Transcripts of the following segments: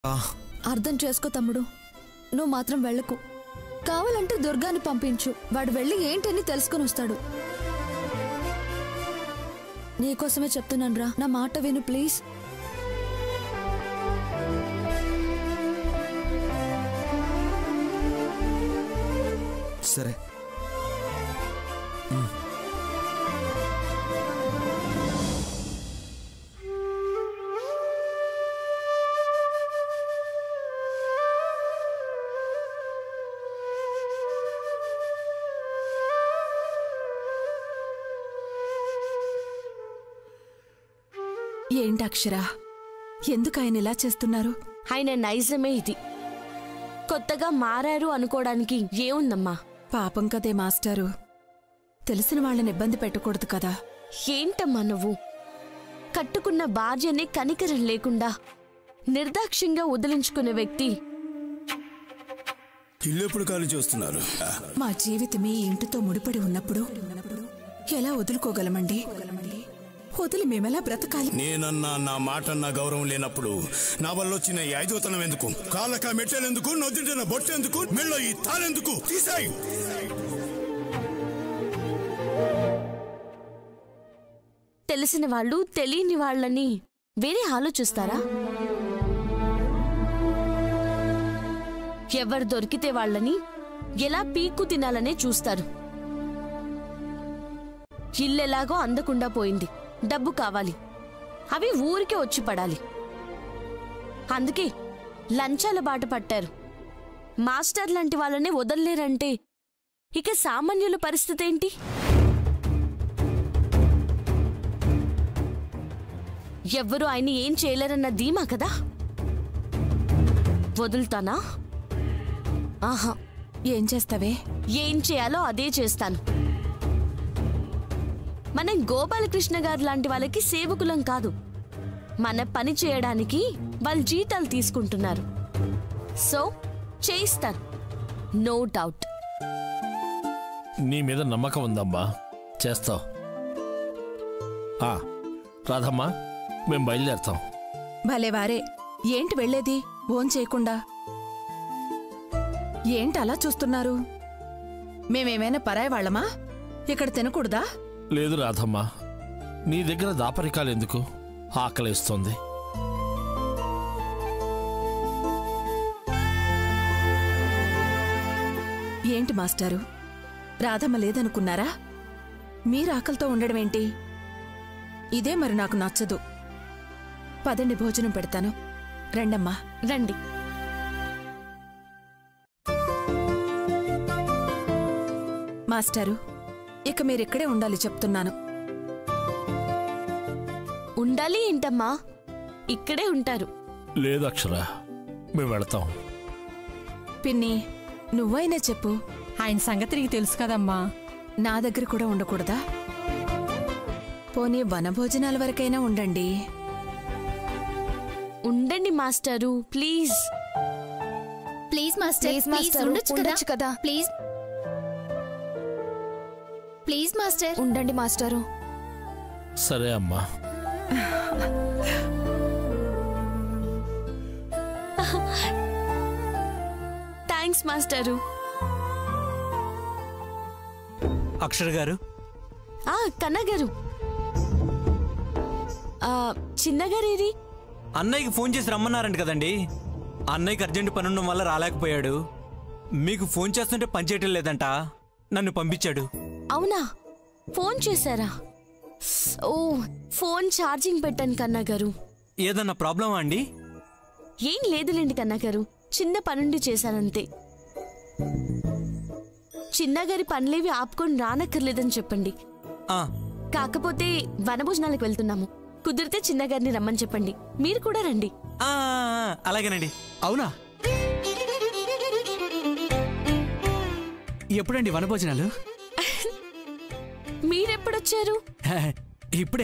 ఆ, అర్థం చేసుకో తమ్ముడు నువ్వు మాత్రం వెళ్ళకు కావాలంటే దుర్గాని పంపించు వాడు వెళ్ళి ఏంటని తెలుసుకొని వస్తాడు నీకోసమే చెప్తున్నాను రా నా మాట విను ప్లీజ్ సరే ఏంటి అక్షర ఎందుకు ఆయన ఇలా చేస్తున్నారు ఆయన నైజమే ఇది కొత్తగా మారారు అనుకోవడానికి ఏముందమ్మా పాపం కదే మాస్టారు తెలిసిన వాళ్ళని ఇబ్బంది పెట్టకూడదు కదా ఏంటమ్మా నువ్వు కట్టుకున్న భార్యని కనికరం లేకుండా నిర్దాక్ష్యంగా వదిలించుకునే వ్యక్తి ఇల్లు ఎప్పుడు ఖాళీ చేస్తున్నారు మా జీవితమే ఈ ఇంటితో ముడిపడి ఉన్నప్పుడు ఎలా వదులుకోగలమండి వదిలి మేమెలా బ్రతకాలి నేనన్నా నా మాట నా గౌరవం లేనప్పుడు నా వల్ల వచ్చిన ఈ ఐదోతనం ఎందుకు కాళ్ళక మెట్టెలెందుకు నొద్దింటిన బొట్టెందుకు మెళ్ళో ఈ తాళెందుకు తీసాయి తెలిసిన వాళ్ళు తెలియని వాళ్ళని వేరే ఆలోచిస్తారా ఎవరు దొరికితే వాళ్ళని ఎలా పీక్కు తినాలనే చూస్తారు ఇల్లెలాగో అందకుండా పోయింది డబ్బు కావాలి అవి ఊరికే వచ్చి పడాలి అందుకే లంచాల బాట పట్టారు మాస్టర్ లాంటి వాళ్ళనే వదలలేరంటే ఇక సామాన్యుల పరిస్థితి ఏంటి ఎవ్వరూ ఆయన ఏం చేయలేరన్న ధీమా కదా వదులుతానా ఆహా ఏం చేస్తావే ఏం చేయాలో అదే చేస్తాను మనం గోపాలకృష్ణ గారు లాంటి వాళ్ళకి సేవకులం కాదు మన పని చేయడానికి వాళ్ళు జీతాలు తీసుకుంటున్నారు సో చేయిస్తాను నో డౌట్ నీ మీద నమ్మకం ఉందమ్మా చేస్తావు ఆ, రాధమ్మా మేం బయలుదేరుతాం భలేవారే ఏంటి వెళ్ళేది ఓన్ చేయకుండా ఏంటి అలా చూస్తున్నారు మేమేమైనా పరాయి వాళ్ళమా ఇక్కడ తినకూడదా లేదు రాధమ్మా నీ దగ్గర దాపరికాలు ఎందుకు ఆకలేస్తోంది ఏంటి మాస్టారు రాధమ్మ లేదనుకున్నారా మీరు ఆకలితో ఉండడమేంటి ఇదే మరి నాకు నచ్చదు పదండి భోజనం పెడతాను రండమ్మా రండి మాస్టారు ఇక మీరిక్కడే ఉండాలి చెప్తున్నాను ఉండాలి ఏంటమ్మా ఇక్కడే ఉంటారు లేదు అక్షర మేము వెళతాం పిన్ని నువ్వైనా చెప్పు ఆయన సంగతి నీకు తెలుసు కదమ్మా నా దగ్గర కూడా ఉండకూడదా పోనీ వనభోజనాల వరకైనా ఉండండి ఉండండి మాస్టారు please please master please please master ఉండొచ్చు ఉండొచ్చు కదా కదా ప్లీజ్ ప్లీజ్ మాస్టర్ ఉండండి మాస్టారు సరే అమ్మా థ్యాంక్స్ మాస్టారు అక్షర గారు ఆ కన్నా గారు ఆ, చిన్నగారేరి అన్నయ్యకి ఫోన్ చేసి రమ్మన్నారంట కదండి అన్నయ్యకి అర్జెంట్ పని ఉండడం వల్ల రాలేకపోయాడు మీకు ఫోన్ చేస్తుంటే పని చేయటం లేదంట నన్ను పంపించాడు అవునా ఫోన్ చేశారా ఓ ఫోన్ ఛార్జింగ్ పెట్టాను కన్నా గారు ఏదన్నా ప్రాబ్లమా అండి ఏం లేదులేండి కన్నా గారు చిన్న పనుండి చేశానంతే చిన్నగారి పనులేవి ఆపుకొని రానక్కర్లేదని చెప్పండి ఆ, కాకపోతే వనభోజనాలకు వెళ్తున్నాము కుదిరితే చిన్నగారిని రమ్మని చెప్పండి మీరు కూడా రండి ఆ, ఆ, అలాగేనండి అవునా ఎప్పుడండి వనభోజనాలు మీరెప్పుడొచ్చారు ఇప్పుడే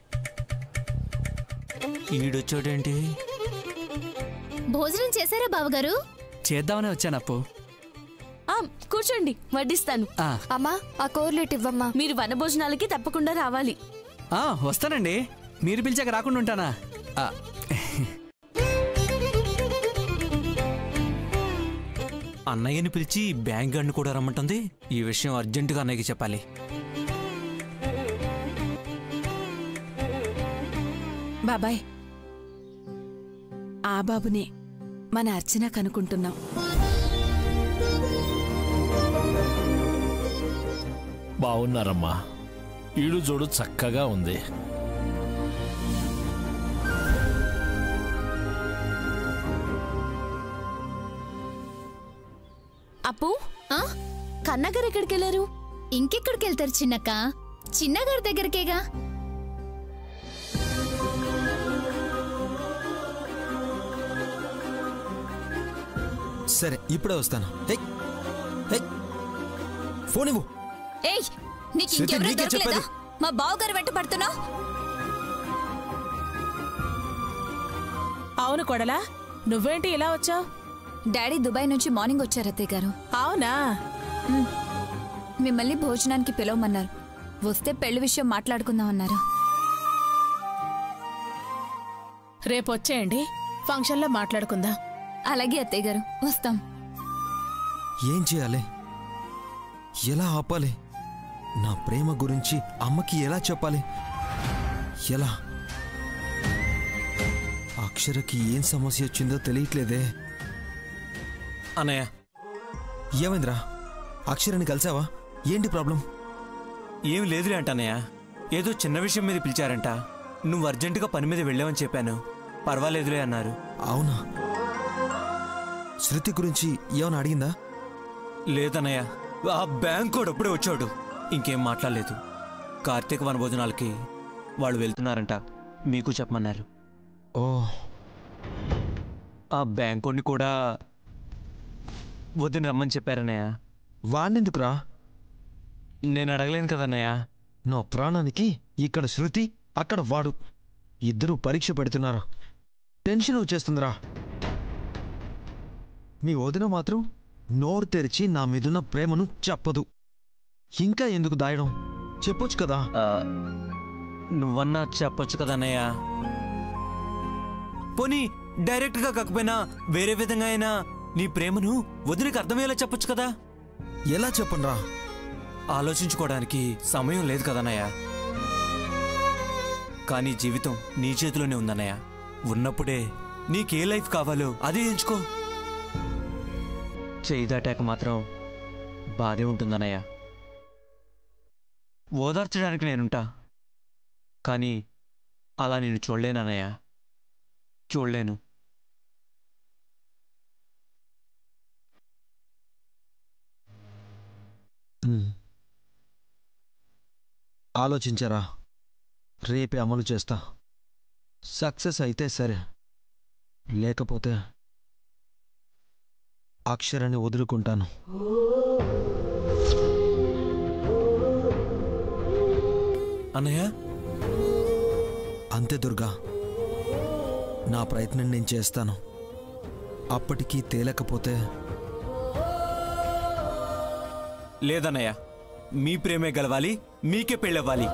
ఈడొచ్చాడేంటి భోజనం చేశారా బావగారు చేద్దామనే వచ్చాను అప్పు ఆ, కూర్చోండి వడ్డిస్తాను ఆ, అమ్మా ఆ కోర్లెట్ ఇవ్వమ్మా మీరు వనభోజనాలకి తప్పకుండా రావాలి ఆ, వస్తానండి మీరు పిలిచాక రాకుండా ఉంటానా ఆ, అన్నయ్యని పిలిచి బ్యాంక్ గడిని కూడా రమ్మంటుంది ఈ విషయం అర్జెంటుగా అన్నయ్యకి చెప్పాలి బాబాయ్ ఆ బాబునే మన అర్చన కనుకుంటున్నాం బాగున్నారమ్మా ఈడు జోడు చక్కగా ఉంది అప్పు ఆ? కన్నగారు ఎక్కడికి వెళ్ళారు ఇంకెక్కడికి వెళ్తారు చిన్నక్క చిన్నగారి దగ్గరికేగా సరే ఇప్పుడే వస్తాను హే హే ఫోన్ ఇవ్వు ఏయ్ నీకు శృతి, ఇంకెవరూ నీకే దొరకలేదా చెప్పేది. మా బావగారు వెంట పడుతున్నావు అవును కొడలా నువ్వేంటి ఇలా వచ్చావు డాడీ దుబాయ్ నుంచి మార్నింగ్ వచ్చారు అత్తయ్య గారు అవునా మిమ్మల్ని భోజనానికి పిలవమన్నారు వస్తే పెళ్లి విషయం మాట్లాడుకుందామన్నారు రేపు వచ్చేయండి ఫంక్షన్లో మాట్లాడుకుందాం అలాగే అత్తయ్య గారు వస్తాం ఏం చేయాలి ఎలా ఆపాలి నా ప్రేమ గురించి అమ్మకి ఎలా చెప్పాలి ఎలా అక్షరకి ఏం సమస్య వచ్చిందో తెలియట్లేదే అన్నయ్య ఏమైందిరా అక్షరాన్ని కలిసావా ఏంటి ప్రాబ్లం ఏం లేదులే అంట అన్నయ్య ఏదో చిన్న విషయం మీద పిలిచారంట నువ్వు అర్జెంటుగా పని మీద వెళ్ళావని చెప్పాను పర్వాలేదులే అన్నారు అవునా శృతి గురించి ఏమైనా అడిగిందా లేదన్నయ్య ఆ బ్యాంక్ కూడా అప్పుడే వచ్చాడు ఇంకేం మాట్లాడలేదు కార్తీక వనభోజనాలకి వాళ్ళు వెళ్తున్నారంట మీకు చెప్పమన్నారు ఓ ఆ బ్యాంకుని కూడా వదిన రమ్మని చెప్పారన్నయ్య వాణ్ణెందుకురా నేను అడగలేను కదన్నయ్య నా ప్రాణానికి ఇక్కడ శృతి అక్కడ వాడు ఇద్దరూ పరీక్ష పెడుతున్నారు టెన్షన్ వచ్చేస్తుందిరా మీ వదిన మాత్రం నోరు తెరిచి నా మీదున్న ప్రేమను చెప్పదు ఇంకా ఎందుకు దాయడం చెప్పొచ్చు కదా ఆ, నువ్వన్నా చెప్పొచ్చు కదన్నయ్య పోనీ డైరెక్ట్గా కాకపోయినా వేరే విధంగా అయినా నీ ప్రేమను వదినకి అర్థమయ్యేలా చెప్పొచ్చు కదా ఎలా చెప్పనురా ఆలోచించుకోవడానికి సమయం లేదు కదన్నయ్య కానీ జీవితం నీ చేతిలోనే ఉందన్నయ్య ఉన్నప్పుడే నీకే లైఫ్ కావాలో అదే ఎంచుకో చేయి దాటాక మాత్రం బాధే ఉంటుందన్నయ్య ఓదార్చడానికి నేనుంటా కానీ అలా నేను చూడలేనన్నయ్య చూడలేను ఉమ్. ఆలోచించారా రేపే అమలు చేస్తా సక్సెస్ అయితే సరే లేకపోతే అక్షరాన్ని వదులుకుంటాను అన్నయ్య అంతే దుర్గా నా ప్రయత్నం నేను చేస్తాను అప్పటికీ తేలకపోతే లేదన్నయ్య మీ ప్రేమే గెలవాలి మీకే పెళ్ళవ్వాలి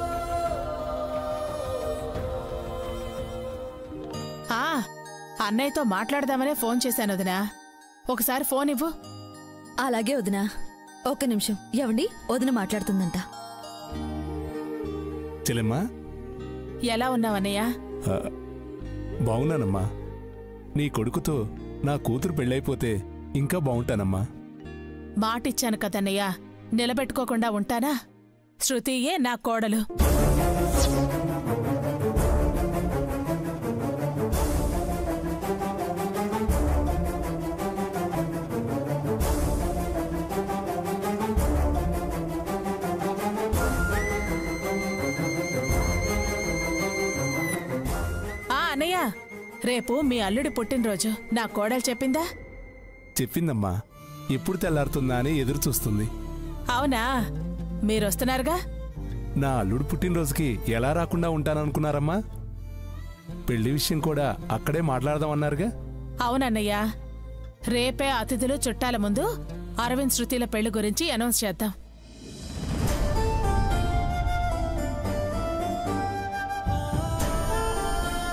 ఆ అన్నయ్యతో మాట్లాడదామనే ఫోన్ చేశాను వదినా ఒకసారి ఫోన్ ఇవ్వు అలాగే వదినా ఒక్క నిమిషం ఎవండి వదిన మాట్లాడుతుందంట చెల్లెమ్మా ఎలా ఉన్నావన్నయ్య ఆ, బాగున్నానమ్మా నీ కొడుకుతో నా కూతురు పెళ్ళైపోతే ఇంకా బాగుంటానమ్మా మాటిచ్చాను కదన్నయ్య నిలబెట్టుకోకుండా ఉంటానా శృతియే నా కోడలు ఆ అన్నయ్య రేపు మీ అల్లుడి పుట్టినరోజు నా కోడలు చెప్పిందా చెప్పిందమ్మా ఎప్పుడు తెల్లారుతుందా అని ఎదురు చూస్తుంది అవునా మీరొస్తున్నారుగా నా అల్లుడు పుట్టినరోజుకి ఎలా రాకుండా ఉంటాననుకున్నారమ్మా పెళ్లి విషయం కూడా అక్కడే మాట్లాడదామన్నారుగా అవునన్నయ్య రేపే అతిథులు చుట్టాల ముందు అరవింద్ శృతిల పెళ్లి గురించి అనౌన్స్ చేద్దాం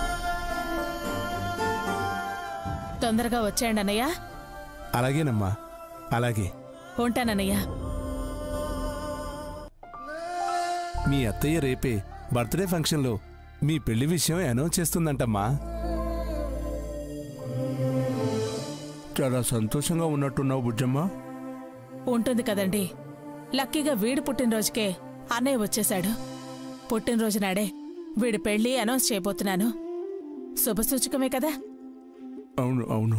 తొందరగా వచ్చేయండి అన్నయ్య అలాగేనమ్మా అలాగే ఉంటానన్నయ్య మీ అత్తయ్య రేపే బర్త్డే ఫంక్షన్లో మీ పెళ్లి విషయం అనౌన్స్ చేస్తుందంటమ్మా చాలా సంతోషంగా ఉన్నట్టున్నావు బుజ్జమ్మ ఉంటుంది కదండి లక్కీగా వీడి పుట్టినరోజుకే అన్నయ్య వచ్చేశాడు పుట్టినరోజు నాడే వీడి పెళ్లి అనౌన్స్ చేయబోతున్నాను శుభసూచకమే కదా అవును అవును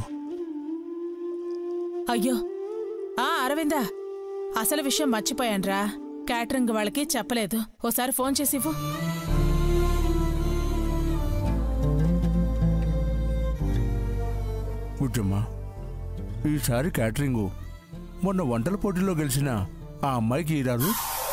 అయ్యో ఆ అరవిందా అసలు విషయం మర్చిపోయాన్రా క్యాటరింగ్ వాళ్ళకి చెప్పలేదు ఓసారి ఫోన్ చేసి ఇవ్వు బుజ్జమ్మ ఈసారి క్యాటరింగు మొన్న వంటల పోటీలో గెలిచిన ఆ అమ్మాయికి ఇరాదు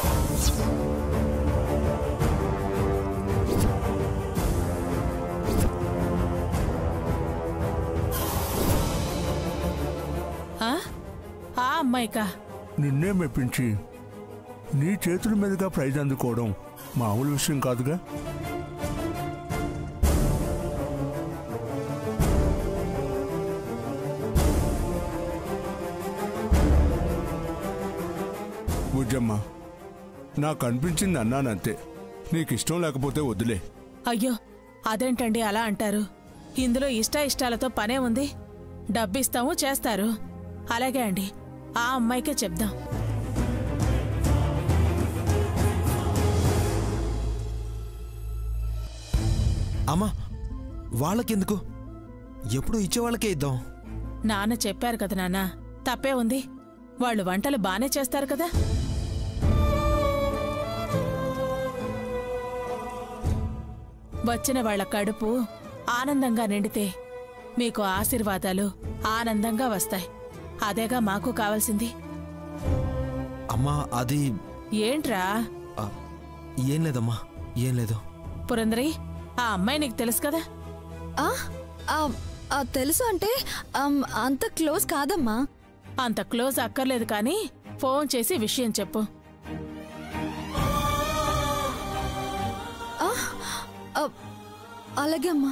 ఆ ఆ అమ్మాయికా నిన్నే మెప్పించి నీ చేతుల మీదుగా ప్రైజ్ అందుకోవడం మామూలు విషయం కాదుగా బుజ్జమ్మ నాకు అనిపించింది అన్నానంతే నీకు ఇష్టం లేకపోతే వదిలే అయ్యో అదేంటండి అలా అంటారు ఇందులో ఇష్ట ఇష్టాలతో పనే ఉంది డబ్బిస్తాము చేస్తారు అలాగే అండి ఆ అమ్మాయికే చెప్దాం అమ్మా వాళ్ళకెందుకు ఎప్పుడు ఇచ్చేవాళ్ళకే ఇద్దాం నాన్న చెప్పారు కదా నాన్న తప్పే ఉంది వాళ్ళు వంటలు బానే చేస్తారు కదా వచ్చిన వాళ్ళ కడుపు ఆనందంగా నిండితే మీకు ఆశీర్వాదాలు ఆనందంగా వస్తాయి అదేగా మాకు కావాల్సింది అమ్మా అది ఏంట్రా ఆ, ఏం లేదమ్మా ఏం లేదు పురందరి ఆ అమ్మాయి నీకు తెలుసు కదా ఆ, ఆ, ఆ, తెలుసు అంటే ఆమ్, అంత క్లోజ్ కాదమ్మా అంత క్లోజ్ అక్కర్లేదు కానీ ఫోన్ చేసి విషయం చెప్పు ఆ, ఆ, అలాగే అమ్మా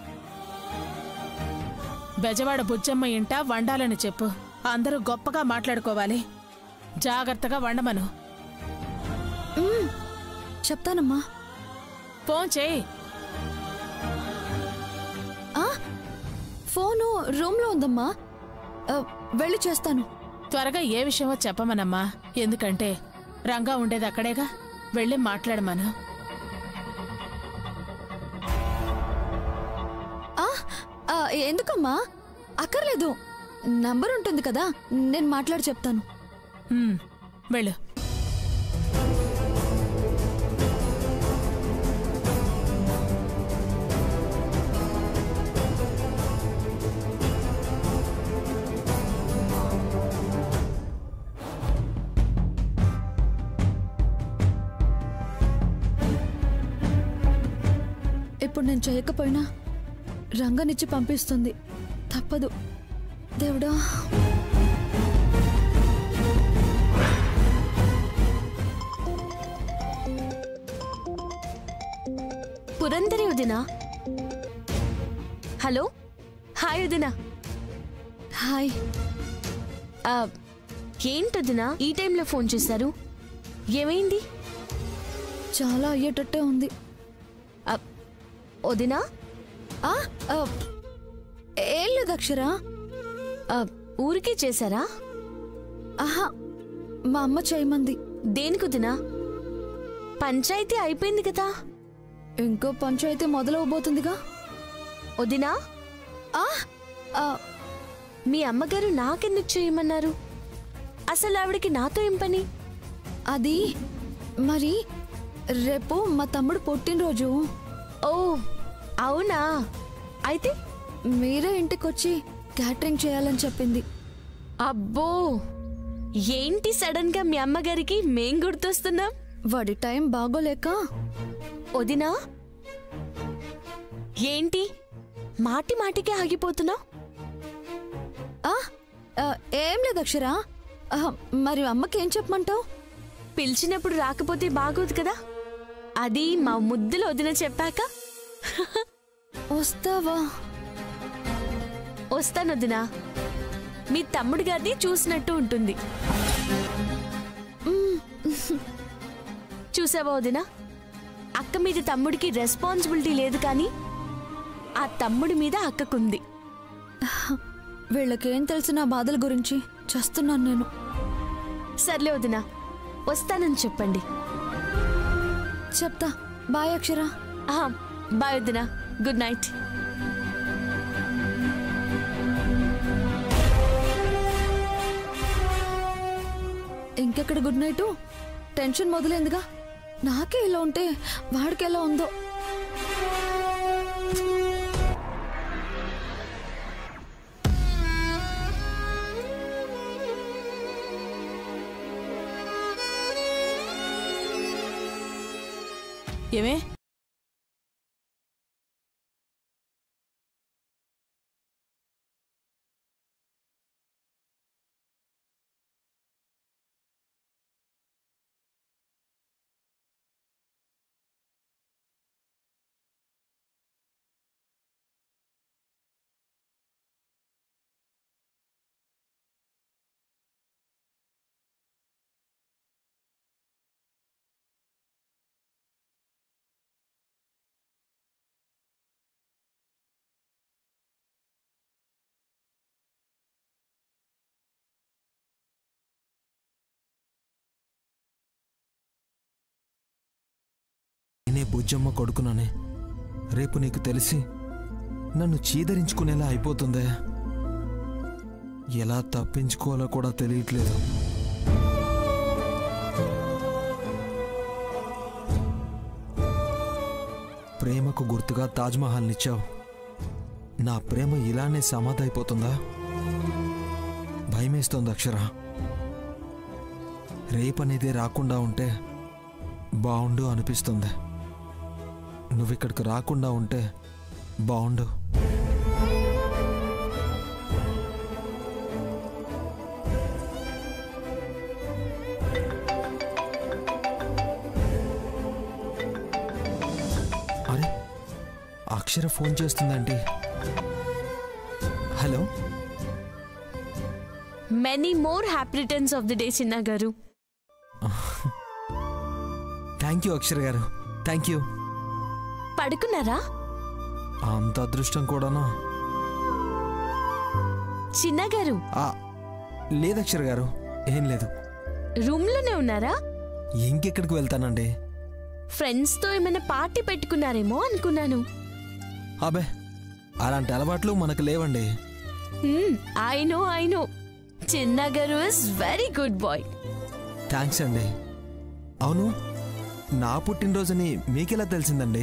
బెజవాడ బుజ్జమ్మ ఇంట వండాలని చెప్పు అందరూ గొప్పగా మాట్లాడుకోవాలి జాగ్రత్తగా వండమను ఉమ్, చెప్తానమ్మా ఫోన్ చేయి ఆ, ఫోను రూమ్లో ఉందమ్మా ఆ, వెళ్ళి చేస్తాను త్వరగా ఏ విషయమో చెప్పమనమ్మా ఎందుకంటే రంగా ఉండేది అక్కడేగా వెళ్ళి మాట్లాడమను ఆ, ఆ, ఎందుకమ్మా అక్కర్లేదు నంబర్ ఉంటుంది కదా నేను మాట్లాడి చెప్తాను ఉమ్, వెళ్ళు ఇప్పుడు నేను చేయకపోయినా రంగనిచ్చి పంపిస్తుంది తప్పదు దేవుడా పురందరి వదినా హలో హాయ్ వదినా హాయ్ ఆ, ఏంటి వదినా ఈ టైంలో ఫోన్ చేశారు ఏమైంది చాలా అయ్యేటట్టే ఉంది ఆ, వదినా ఆ, ఆ, ఏం లేదు అక్షర ఆ, ఊరికే చేశారా ఆహా మా అమ్మ చేయమంది దేనికి వదినా పంచాయతీ అయిపోయింది కదా ఇంకో పంచాయితీ మొదలవబోతుందిగా వదినా ఆ, ఆ, మీ అమ్మగారు నాకెందుకు చేయమన్నారు అసలు ఆవిడకి నాతో ఏం పని అది మరి రేపు మా తమ్ముడు పుట్టినరోజు ఓ అవునా అయితే మీరే ఇంటికొచ్చి క్యాటరింగ్ చేయాలని చెప్పింది అబ్బో ఏంటి సడన్ గా మీ అమ్మగారికి మేం గుర్తొస్తున్నాం వాడి టైం బాగోలేక వదినా ఏంటి మాటి మాటికే ఆగిపోతున్నావు ఆ, ఆ, ఏం లేదు అక్షర ఆ, మరి అమ్మకి ఏం చెప్పమంటావు పిలిచినప్పుడు రాకపోతే బాగోదు కదా అది మా ముద్దులో వదిన చెప్పాక వస్తావా వస్తాను వదినా మీ తమ్ముడు గారిని చూసినట్టు ఉంటుంది మ్మ్. చూసావా వదినా అక్క మీద తమ్ముడికి రెస్పాన్సిబిలిటీ లేదు కానీ ఆ తమ్ముడి మీద అక్కకుంది వీళ్ళకేం తెలిసిన బాధల గురించి చేస్తున్నాను నేను సర్లే వదినా వస్తానని చెప్పండి చెప్తా బాయ్ అక్షర బాయ్ వదినా గుడ్ నైట్ ఇంకెక్కడ గుడ్ నైట్ టెన్షన్ మొదలైందిగా నాకే ఇలా ఉంటే వాడికి ఎలా ఉందో ఏమే నేనే బుజ్జమ్మ కొడుకుననే రేపు నీకు తెలిసి నన్ను చీదరించుకునేలా అయిపోతుందే ఎలా తప్పించుకోవాలో కూడా తెలియట్లేదు ప్రేమకు గుర్తుగా తాజ్మహల్నిచ్చావు నా ప్రేమ ఇలానే సమాధైపోతుందా భయమేస్తోంది అక్షర రేపనేదే రాకుండా ఉంటే బాగుండు అనిపిస్తుంది నువ్విక్కడికి రాకుండా ఉంటే బాగుండు అరే అక్షర ఫోన్ చేస్తుందండి hello many more happy returns of the day Chinna garu thank you అక్షర గారు థ్యాంక్ యూ పడుకున్నారా అంత అదృష్టం కూడానా చిన్న గారు ఆ, లేదు అక్షర గారు ఏం లేదు రూమ్ లోనే ఉన్నారా ఇంకెక్కడికి వెళ్తానండి ఫ్రెండ్స్ తో ఏమైనా పార్టీ పెట్టుకున్నారేమో అనుకున్నాను అబే అలాంటి అలవాట్లు మనకు లేవండి I know I know Chinna garu is very good boy thanks అండి అవును నా పుట్టినరోజుని మీకెలా తెలిసిందండి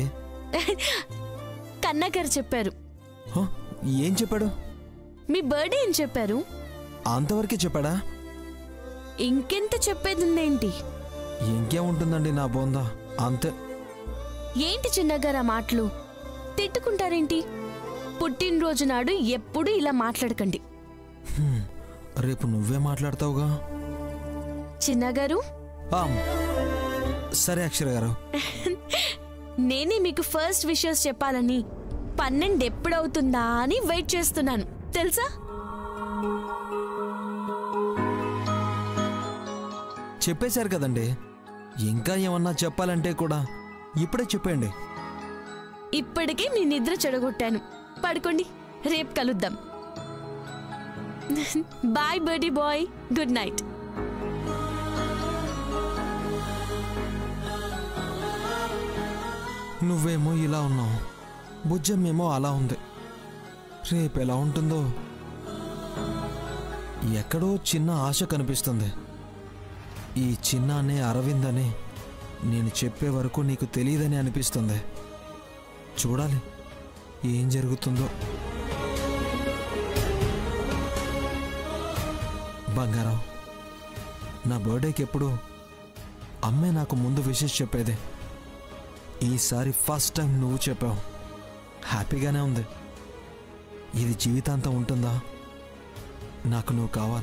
కన్నా గారు చెప్పారు హ? ఏం చెప్పాడు మీ బర్త్డే ఏం చెప్పారు అంతవరకే చెప్పాడా ఇంకెంత చెప్పేది ఉందేంటి ఇంకేముంటుందండి నా బోందా అంతే ఏంటి చిన్నగారు ఆ మాటలు తిట్టుకుంటారేంటి పుట్టినరోజు నాడు ఎప్పుడు ఇలా మాట్లాడకండి హ్మ్. రేపు నువ్వే మాట్లాడతావుగా చిన్నగారు ఆమ్. సరే అక్షర గారు నేనే మీకు ఫస్ట్ విషెస్ చెప్పాలని పన్నెండు ఎప్పుడవుతుందా అని వెయిట్ చేస్తున్నాను తెలుసా చెప్పేశారు కదండి ఇంకా ఏమన్నా చెప్పాలంటే కూడా ఇప్పుడే చెప్పండి ఇప్పటికే మీ నిద్ర చెడగొట్టాను పడుకోండి రేపు కలుద్దాం bye birdie bye good night నువ్వేమో ఇలా ఉన్నావు బుజ్జమ్మేమో అలా ఉంది రేపు ఎలా ఉంటుందో ఎక్కడో చిన్న ఆశ కనిపిస్తుంది ఈ చిన్న అనే అరవింద్ అని నేను చెప్పే వరకు నీకు తెలియదని అనిపిస్తుంది చూడాలి ఏం జరుగుతుందో బంగారం నా బర్త్డేకి ఎప్పుడు అమ్మే నాకు ముందు విషెస్ చెప్పేది ఈసారి ఫస్ట్ టైం నువ్వు చెప్పావు హ్యాపీగానే ఉంది ఇది జీవితాంతం ఉంటుందా నాకు నువ్వు కావాలి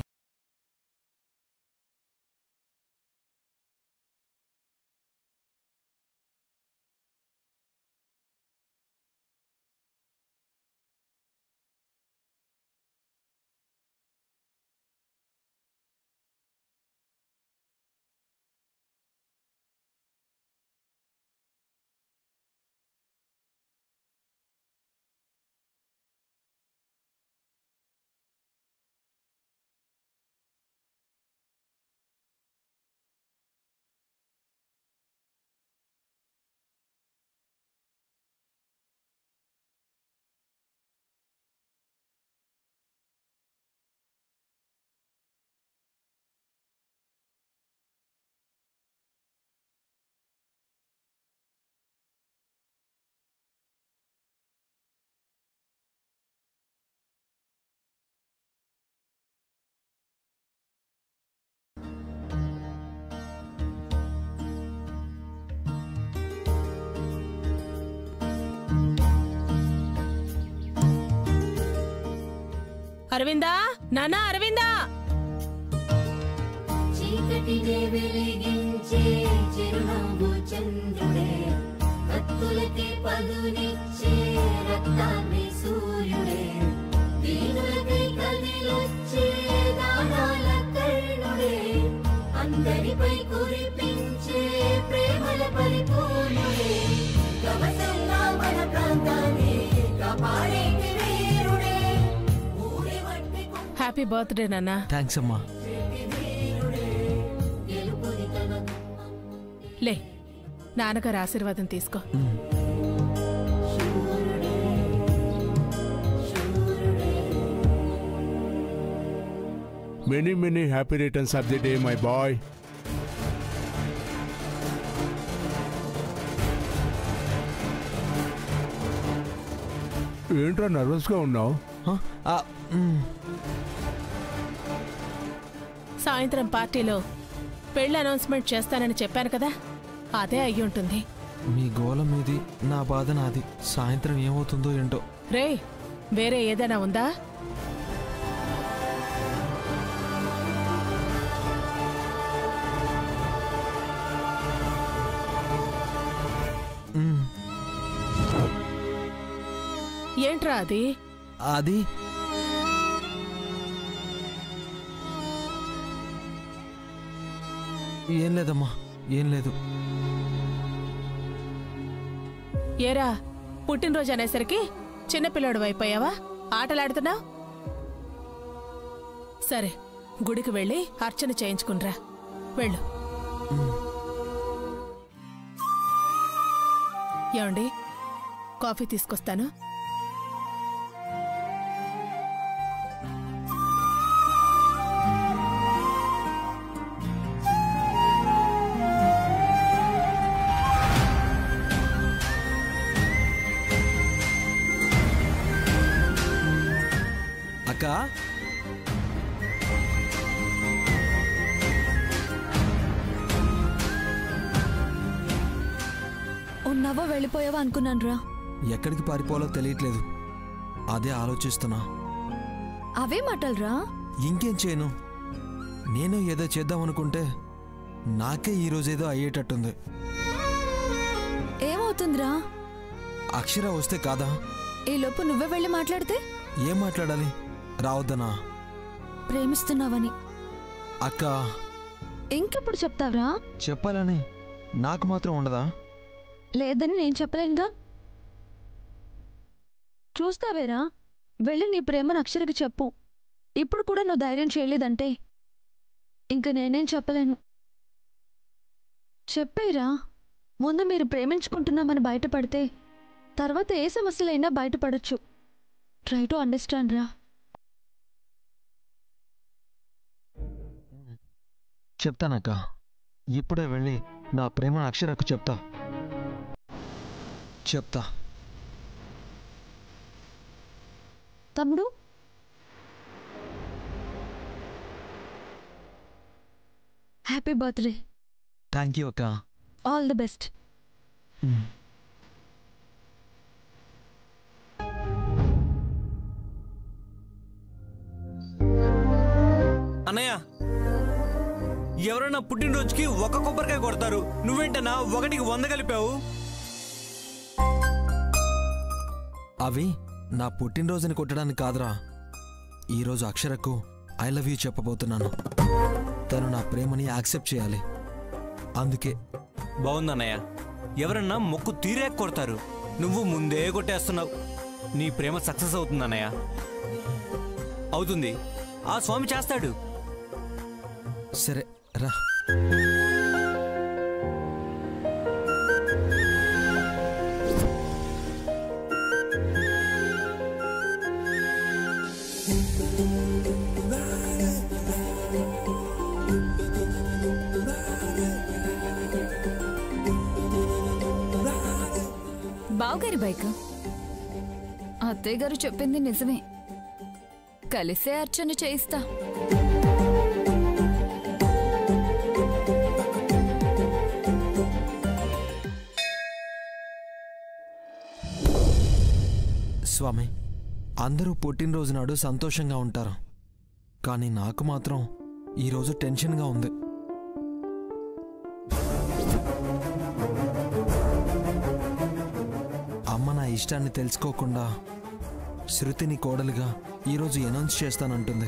అరవిందా నానా అరవిందా చీకటినే వెలిగించే చిరునవ్వు చంద్రుడే భక్తులకి పదునిచ్చే రక్తాన్ని సూర్యుడే దీనులకై కదిలొచ్చే దానాల కర్ణుడే అందరిపై కురిపించే ప్రేమల పరిపూర్ణుడే కవసంగా మన ప్రాంతాన్ని కాపాడేటి వీరుడే ఊరి మట్టి హ్యాపీ బర్త్డే నాన్నా థ్యాంక్స్ అమ్మా గెలుపుని తన లే నాన్నగారు ఆశీర్వాదం తీసుకో many many happy returns of the day my boy ఏంట్రా నర్వస్గా ఉన్నావు హ? ఆ, మ్, సాయంత్రం పార్టీలో పెళ్లి అనౌన్స్మెంట్ చేస్తానని చెప్పాను కదా అదే అయ్యి ఉంటుంది మీ గోల మీది నా బాధ నాది సాయంత్రం ఏమవుతుందో ఏంటో రే వేరే ఏదైనా ఉందా మ్, ఏంట్రా అది అది ఏం లేదమ్మా ఏం లేదు ఏరా పుట్టినరోజు అనేసరికి చిన్నపిల్లాడు అయిపోయావా ఆటలాడుతున్నావు సరే గుడికి వెళ్ళి అర్చన చేయించుకునిరా వెళ్ళు ఏమండి కాఫీ తీసుకొస్తాను అక్క ఉన్నావో వెళ్ళిపోయావా అనుకున్నాను రా ఎక్కడికి పారిపోవాలో తెలియట్లేదు అదే ఆలోచిస్తున్నా అవే మాటలరా ఇంకేం చేయను నేను ఏదో చేద్దాం అనుకుంటే నాకే ఈరోజేదో అయ్యేటట్టుంది ఏమవుతుందిరా అక్షర వస్తే కాదా ఈ లోపు నువ్వే వెళ్ళి మాట్లాడితే ఏం మాట్లాడాలి రావద్దనా ప్రేమిస్తున్నావని అక్క ఇంకెప్పుడు చెప్తావురా చెప్పాలని నాకు మాత్రం ఉండదా లేదని నేను చెప్పలేనుగా చూస్తావేరా వెళ్ళి నీ ప్రేమను అక్షరకి చెప్పు ఇప్పుడు కూడా నువ్వు ధైర్యం చేయలేదంటే ఇంక నేనేం చెప్పలేను చెప్పేరా ముందు మీరు ప్రేమించుకుంటున్నామని బయటపడితే తర్వాత ఏ సమస్యలైనా బయటపడొచ్చు ట్రై టు అండర్స్టాండ్ రా చెప్తానక్క ఇప్పుడే వెళ్ళి నా ప్రేమను అక్షరకు చెప్తా చెప్తా తమ్ముడు హ్యాపీ బర్త్డే థ్యాంక్ యూ అక్క ఆల్ ది బెస్ట్ అన్నయ్య ఎవరైనా పుట్టినరోజుకి ఒక కొబ్బరికాయ కొడతారు నువ్వేంటన్నా ఒకటికి వంద కలిపావు అవి నా పుట్టినరోజుని కొట్టడానికి కాదురా ఈరోజు అక్షరకు ఐ లవ్ యూ చెప్పబోతున్నాను తను నా ప్రేమని యాక్సెప్ట్ చేయాలి అందుకే బాగుందన్నయ్య ఎవరన్నా మొక్కు తీరే కొడతారు నువ్వు ముందే కొట్టేస్తున్నావు నీ ప్రేమ సక్సెస్ అవుతుందన్నయ్య అవుతుంది ఆ స్వామి చేస్తాడు సరే రా బావగారి బైక్ అత్తయ్య గారు చెప్పింది నిజమే కలిసే అర్చన చేయిస్తా స్వామి అందరూ పుట్టినరోజు నాడు సంతోషంగా ఉంటారు కానీ నాకు మాత్రం ఈరోజు టెన్షన్గా ఉంది అమ్మ నా ఇష్టాన్ని తెలుసుకోకుండా శృతిని కోడలిగా ఈరోజు అనౌన్స్ చేస్తానంటుంది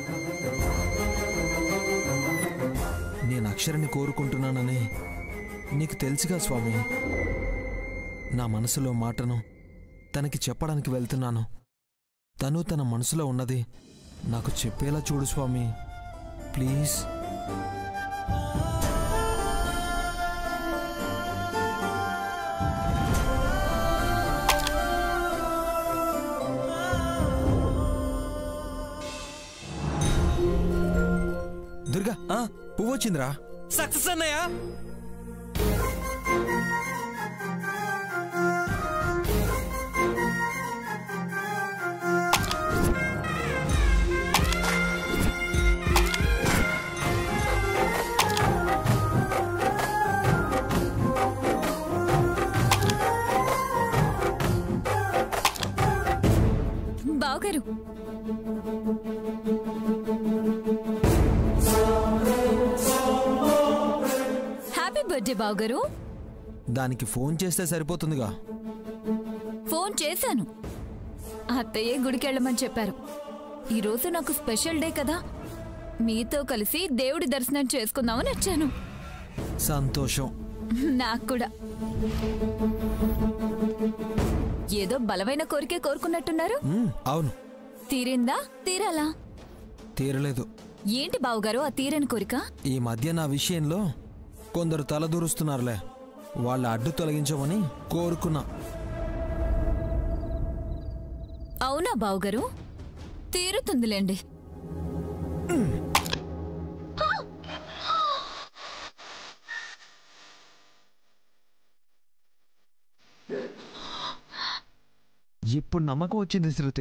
నేను అక్షరని కోరుకుంటున్నానని నీకు తెలుసుగా స్వామి నా మనసులో మాటను తనకి చెప్పడానికి వెళ్తున్నాను తను తన మనసులో ఉన్నది నాకు చెప్పేలా చూడు స్వామి ప్లీజ్ దుర్గా పువ్వు వచ్చిందిరా సక్సెస్ అన్నయ్య బావగారు హ్యాపీ బర్త్డే బావగారు దానికి ఫోన్ చేస్తే సరిపోతుందిగా ఫోన్ చేశాను అత్తయ్యే గుడికి వెళ్ళమని చెప్పారు ఈరోజు నాకు స్పెషల్ డే కదా మీతో కలిసి దేవుడి దర్శనం చేసుకుందామని వచ్చాను సంతోషం నాకు కూడా ఏదో బలమైన కోరికే కోరుకున్నట్టున్నారు మ్మ్, అవును తీరిందా తీరాలా తీరలేదు ఏంటి బావగారు ఆ తీరని కోరిక ఈ మధ్య నా విషయంలో కొందరు తలదూరుస్తున్నారులే వాళ్ళ అడ్డు తొలగించమని కోరుకున్నా అవునా బావగారు తీరుతుందిలేండి ఇప్పుడు నమ్మకం వచ్చింది శృతి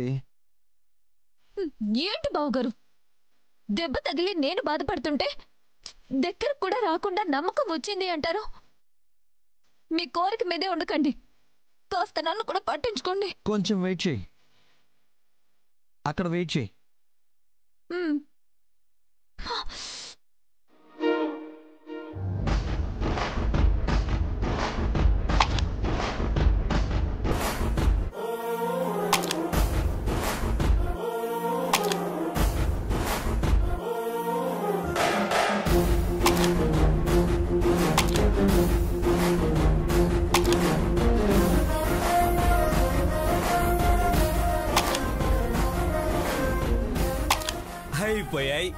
ఏంటి బావగారు దెబ్బ తగిలి నేను బాధపడుతుంటే దగ్గర కూడా రాకుండా నమ్మకం వచ్చింది అంటారు మీ కోరిక మీదే ఉండకండి కాస్త నన్ను కూడా పట్టించుకోండి కొంచెం వెయిట్ చేయి అక్కడ వెయిట్ చేయి మ్మ్. అయిపోయాయి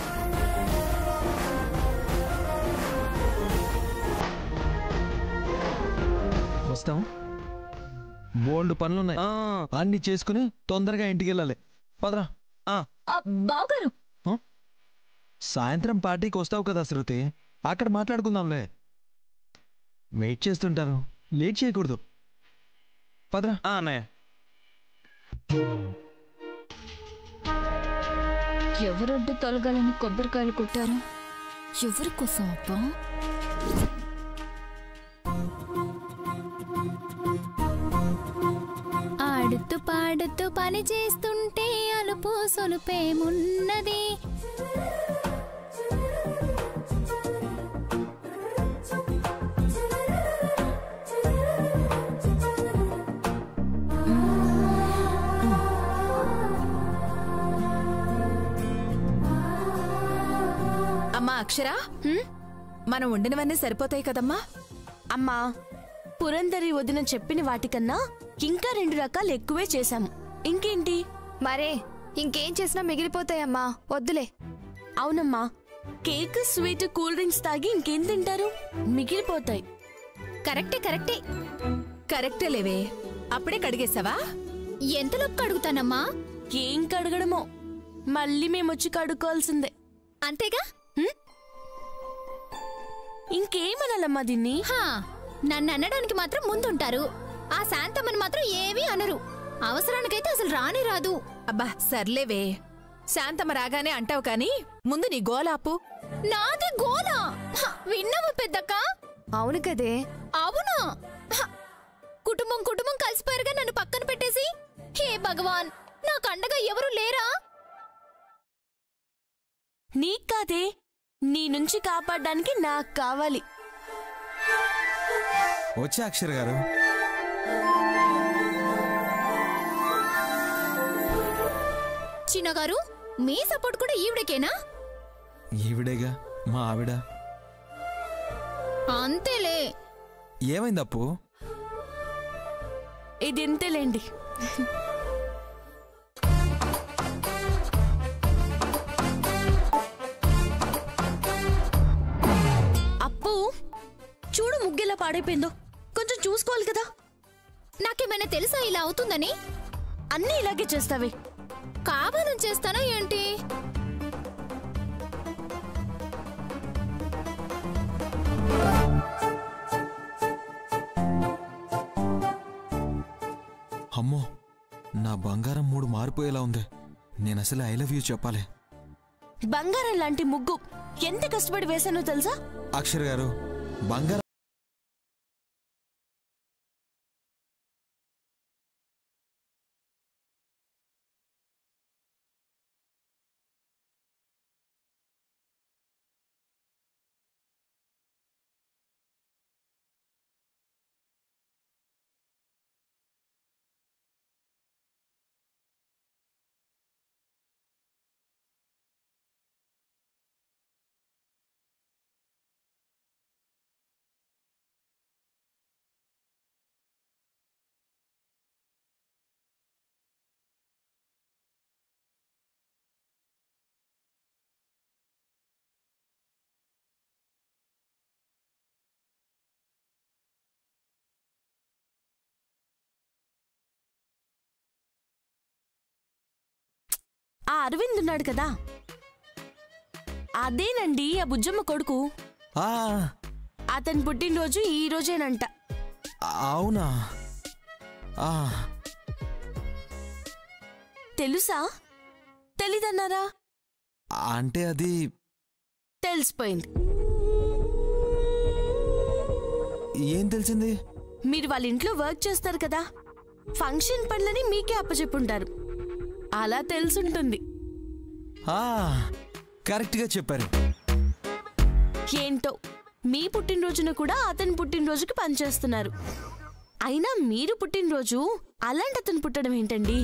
వస్తాం బోల్డ్ పనులున్నాయి అన్ని చేసుకుని తొందరగా ఇంటికి వెళ్ళాలి పదరా ఆ, బావగారు సాయంత్రం పార్టీకి వస్తావు కదా శృతి అక్కడ మాట్లాడుకుందాంలే వెయిట్ చేస్తుంటాను లేట్ చేయకూడదు పదరా అన్నయ్య ఎవరొడ్డు తొలగాలని కొబ్బరికాయలు కొట్టారు ఎవరి కోసం అబ్బా ఆడుతూ పాడుతూ పని చేస్తుంటే అలుపు సొలుపేమున్నది అమ్మా అక్షర మనం వండినవన్నీ సరిపోతాయి కదమ్మా అమ్మా పురంధరి వదిన చెప్పిన వాటికన్నా ఇంకా రెండు రకాలు ఎక్కువే చేశాము ఇంకేంటి మరే ఇంకేం చేసినా మిగిలిపోతాయమ్మా వద్దులే అవునమ్మా కేక్ స్వీట్ కూల్ డ్రింక్స్ తాగి ఇంకేం తింటారు మిగిలిపోతాయి కరెక్టే కరెక్టే కరెక్టే లేవే అప్పుడే కడిగేసావా ఎంతలోపు కడుగుతానమ్మా ఏం కడగడమో మళ్ళీ మేమొచ్చి కడుక్కోవాల్సిందే అంతేగా ఇంకేమనాలమ్మా దీన్ని హా నన్ను అనడానికి మాత్రం ముందుంటారు ఆ శాంతమ్మని మాత్రం ఏమీ అనరు అవసరానికైతే అసలు రానే రాదు అబ్బా సర్లేవే శాంతమ్మ రాగానే అంటావు కాని ముందు నీ గోలాపు నాది గోలా హ, విన్నావా పెద్దక్క అవును కదే అవునా హ, కుటుంబం కుటుంబం కలిసిపోయారుగా నన్ను పక్కన పెట్టేసి హే భగవాన్ నాకు అండగా ఎవరు లేరా నీకు కాదే నీ నుంచి కాపాడడానికి నాకు కావాలి వచ్చే అక్షర్ గారు చిన్న గారు మీ సపోర్ట్ కూడా ఈవిడకేనా ఈవిడేగా మా ఆవిడ అంతేలే ఏమైంది అప్పు ఇది ఇంతేలేండి అప్పు చూడు ముగ్గెలా పాడైపోయిందో కొంచెం చూసుకోవాలి కదా నాకేమైనా తెలుసా ఇలా అవుతుందని అన్నీ ఇలాగే చేస్తావే కావాలని చేస్తానా ఏంటి అమ్మో నా బంగారం మూడు మారిపోయేలా ఉంది నేను అసలు ఐ లవ్ యూ చెప్పాలి బంగారం లాంటి ముగ్గు ఎంత కష్టపడి వేశానో తెలుసా అక్షర్ గారు బంగారం ఆ అరవింద్ ఉన్నాడు కదా అదేనండి ఆ బుజ్జమ్మ కొడుకు ఆ, అతని పుట్టినరోజు ఈ రోజేనంట అవునా ఆ, తెలుసా తెలీదన్నారా అంటే అది తెలిసిపోయింది ఏం తెలిసింది మీరు వాళ్ళ ఇంట్లో వర్క్ చేస్తారు కదా ఫంక్షన్ పనులని మీకే అప్పచెప్పుంటారు అలా తెలుసుంటుంది ఆ, కరెక్ట్గా చెప్పారు ఏంటో మీ పుట్టినరోజున కూడా అతని పుట్టినరోజుకి పనిచేస్తున్నారు అయినా మీరు పుట్టినరోజు అలాంటి అతను పుట్టడం ఏంటండి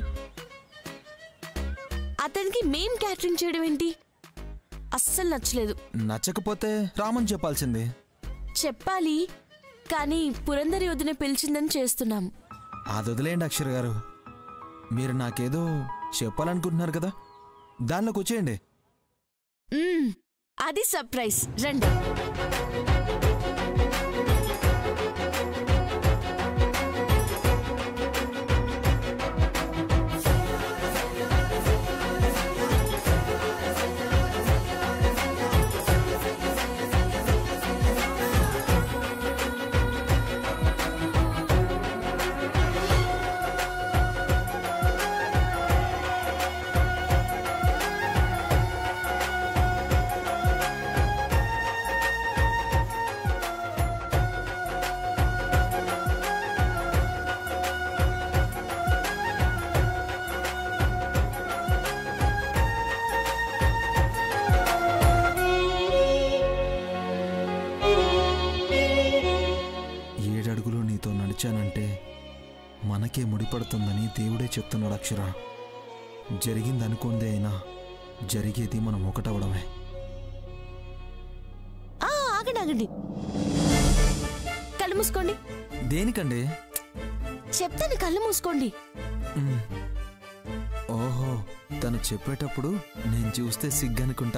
అతనికి మేం క్యాటరింగ్ చేయడం ఏంటి అస్సలు నచ్చలేదు నచ్చకపోతే రామని చెప్పాల్సింది చెప్పాలి కానీ పురందరి వదిన పిలిచిందని చేస్తున్నాం అది వదిలేయండి అక్షర్ గారు మీరు నాకేదో చెప్పాలనుకుంటున్నారు కదా దానిలోకి వచ్చేయండి మ్మ్, అది సర్ప్రైజ్ రండి ఏడడుగులు నీతో నడిచానంటే మనకే ముడిపడుతుందని దేవుడే చెప్తున్నాడు అక్షర జరిగింది అనుకుందే అయినా జరిగేది మనం ఒకటవడమే ఆ, ఆగండి ఆగండి కళ్ళు మూసుకోండి దేనికండి చెప్తాను కళ్ళు మూసుకోండి మ్. ఓహో తను చెప్పేటప్పుడు నేను చూస్తే సిగ్గనుకుంటా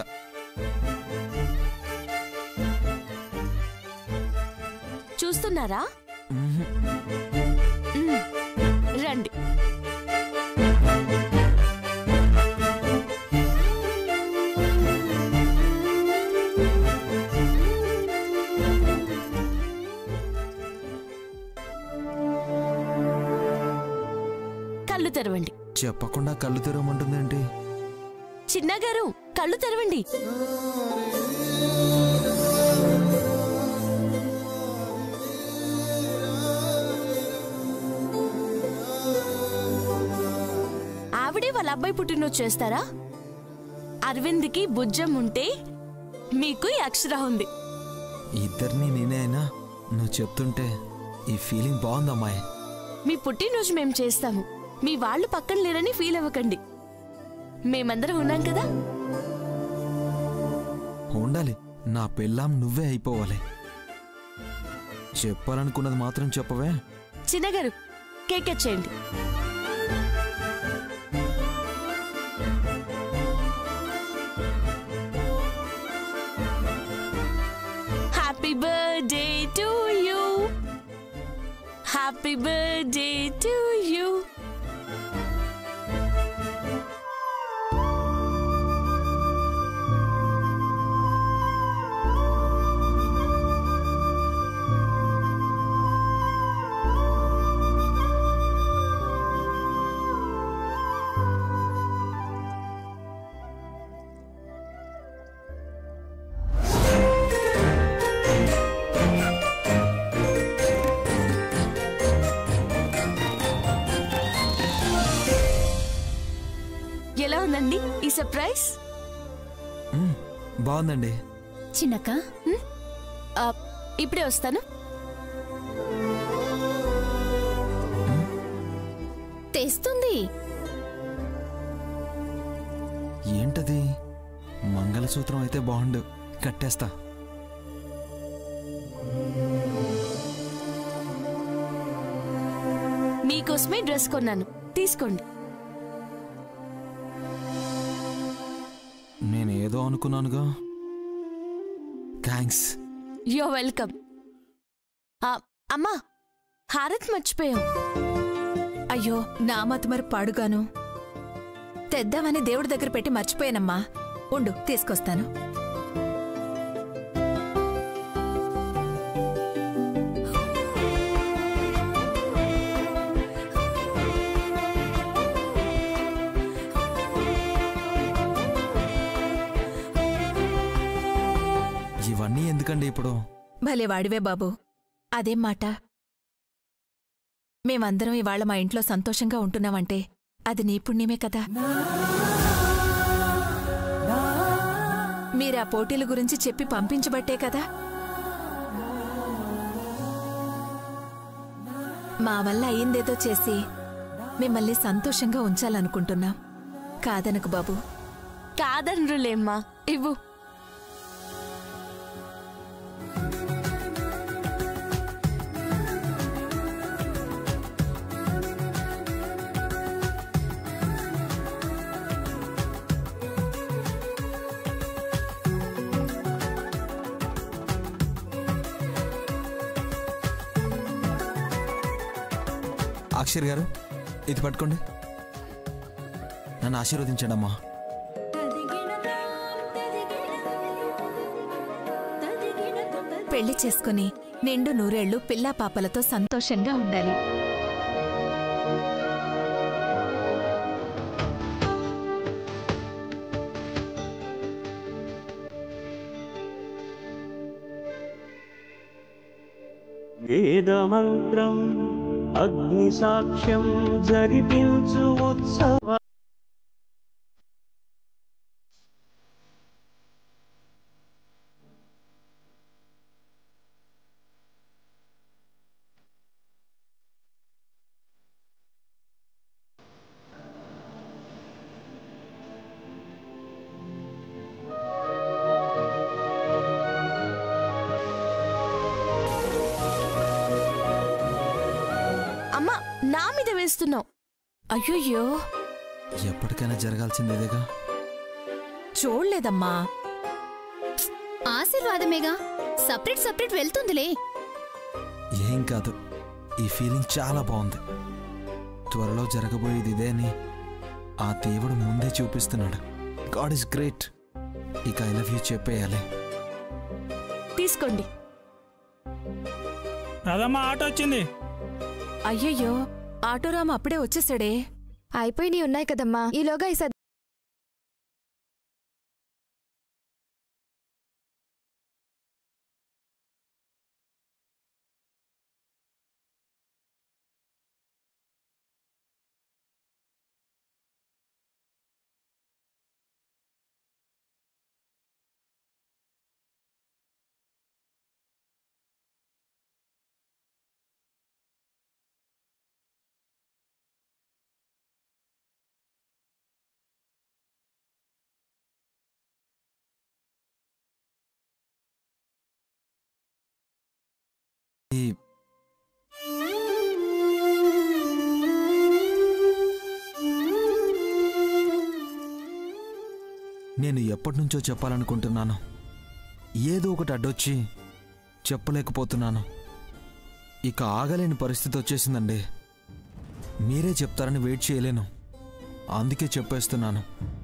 చూస్తున్నారా మ్హ్. మ్మ్. రండి కళ్ళు తెరవండి చెప్పకుండా కళ్ళు తెరవమంటుందేంటి చిన్నగారు కళ్ళు తెరవండి ఆవిడే వాళ్ళ అబ్బాయి పుట్టినరోజు చేస్తారా అరవింద్కి బుజ్జం ఉంటే మీకు ఈ అక్షర ఉంది ఇద్దరిని నేనే అయినా నువ్వు చెప్తుంటే ఈ ఫీలింగ్ బాగుందమ్మాయి మీ పుట్టినరోజు మేము చేస్తాము మీ వాళ్ళు పక్కన లేరని ఫీల్ అవ్వకండి మేమందరం ఉన్నాం కదా ఉండాలి నా పెళ్ళాం నువ్వే అయిపోవాలి చెప్పాలనుకున్నది మాత్రం చెప్పవే చిన్నగారు కేక్ కట్ చేయండి happy birthday to you happy birthday to you ఎలా ఉందండి ఈ సర్ప్రైజ్ బాగుందండి చిన్నక్క ఆ, ఇప్పుడే వస్తాను తెస్తుంది ఏంటది మంగళసూత్రం అయితే బాగుండు కట్టేస్తా మీకోసమే డ్రెస్ కొన్నాను తీసుకోండి నేను ఏదో అనుకున్నానుగా థ్యాంక్స్ యో వెల్కమ్ అమ్మా హారత్ మర్చిపోయాం అయ్యో నా మతమరు పాడుగాను తెద్దామని దేవుడి దగ్గర పెట్టి మర్చిపోయానమ్మా ఉండు తీసుకొస్తాను ఇవన్నీ ఎందుకండి ఇప్పుడు భలే వాడివే బాబు అదేం మాట మేమందరం ఇవాళ మా ఇంట్లో సంతోషంగా ఉంటున్నామంటే అది నీ పుణ్యమే కదా మీరా పోటీల గురించి చెప్పి పంపించబట్టే కదా మా వల్ల అయ్యిందేదో చేసి మిమ్మల్ని సంతోషంగా ఉంచాలనుకుంటున్నాం కాదనకు బాబు కాదనరులేమ్మా ఇవ్వు అక్షర్ గారు ఇది పట్టుకోండి నన్ను ఆశీర్వదించండి అమ్మా పెళ్లి చేసుకుని నిండు నూరేళ్లు పిల్లా పాపలతో సంతోషంగా ఉండాలి వేదమంత్రం అగ్నిసాక్ష్యం జరిపించు ఉత్సవ అమ్మా నా మీద వేస్తున్నావు అయ్యయ్యో ఎప్పటికైనా జరగాల్సిందేగా చూడలేదమ్మా ఆశీర్వాదమేగా సపరేట్ సపరేట్ వెళ్తుందిలే ఏం కాదు ఈ ఫీలింగ్ చాలా బాగుంది త్వరలో జరగబోయేది ఇదే అని ఆ దేవుడు ముందే చూపిస్తున్నాడు గాడ్ ఇస్ గ్రేట్ ఇక ఐ లవ్ యూ చెప్పేయాలి తీసుకోండి రాదమ్మా ఆటో వచ్చింది అయ్యయ్యో ఆటోరామ్ అప్పుడే వచ్చేసాడే అయిపోయినాయి ఉన్నాయి కదమ్మా ఈలోగా ఈ నేను ఎప్పటి నుంచో చెప్పాలనుకుంటున్నాను ఏదో ఒకటి అడ్డొచ్చి చెప్పలేకపోతున్నాను ఇక ఆగలేని పరిస్థితి వచ్చేసిందండి మీరే చెప్తారని వెయిట్ చేయలేను అందుకే చెప్పేస్తున్నాను